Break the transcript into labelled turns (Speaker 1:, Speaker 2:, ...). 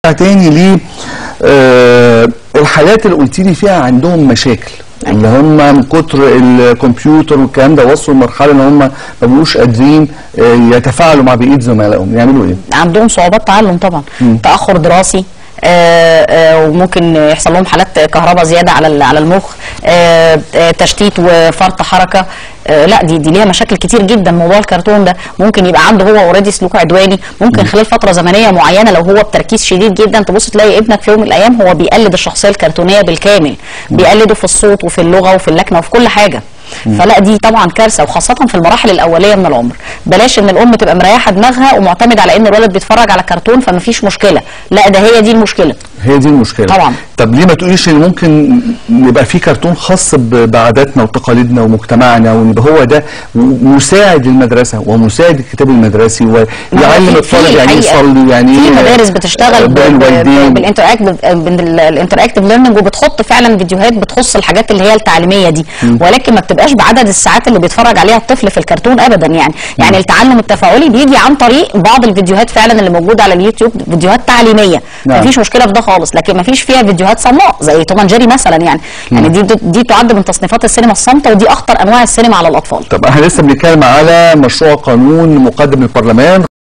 Speaker 1: تاني ليه آه الحالات اللي قلت لي فيها عندهم مشاكل اللي هم من كتر الكمبيوتر والكلام ده وصلوا لمرحله ان هم ما بقوش قادرين آه، يتفاعلوا مع بقيه زملائهم يعملوا ايه؟
Speaker 2: عندهم صعوبات تعلم طبعا تاخر دراسي آه، آه، وممكن يحصل لهم حالات كهرباء زياده على ال- على المخ آه، آه، تشتيت وفرط حركه آه، لا دي دي ليها مشاكل كتير جدا موضوع الكرتون ده ممكن يبقى عنده هو اوريدي سلوك عدواني ممكن خلال فتره زمنيه معينه لو هو بتركيز شديد جدا تبص تلاقي ابنك في يوم من الايام هو بيقلد الشخصيه الكرتونيه بالكامل بيقلده في الصوت وفي اللغه وفي اللكنه وفي كل حاجه فلا دي طبعا كارثه وخاصه في المراحل الاوليه من العمر بلاش ان الام تبقى مريحه دماغها ومعتمده على ان الولد بيتفرج على كرتون فمفيش مشكله لا ده هي دي المشكله
Speaker 1: هي دي المشكله
Speaker 2: طبعا.
Speaker 1: طب ليه ما تقوليش ان ممكن يبقى في كرتون خاص ب- بعاداتنا وتقاليدنا ومجتمعنا وان يبقى هو ده مساعد للمدرسه ومساعد الكتاب المدرسي
Speaker 2: ما هو
Speaker 1: ويعلم
Speaker 2: في-
Speaker 1: الطالب
Speaker 2: في
Speaker 1: يعني ايه
Speaker 2: الحقيقة
Speaker 1: يصلي يعني
Speaker 2: في
Speaker 1: ايه
Speaker 2: مدارس بتشتغل ب- ب-
Speaker 1: بالوالدين
Speaker 2: بالانتراكتيف ليرنينج وبتحط فعلا فيديوهات بتخص الحاجات اللي هي التعليميه دي ولكن ما بتبقاش بعدد الساعات اللي بيتفرج عليها الطفل في الكرتون ابدا يعني يعني التعلم التفاعلي بيجي عن طريق بعض الفيديوهات فعلا اللي موجوده على اليوتيوب فيديوهات تعليميه
Speaker 1: نعم.
Speaker 2: مفيش مشكله في ده خالص لكن مفيش فيها فيديوهات صماء زي توم أند جيري مثلا يعني يعني دي دي تعد من تصنيفات السينما الصامته ودي اخطر انواع السينما على الاطفال
Speaker 1: طب احنا لسه بنتكلم على مشروع قانون مقدم للبرلمان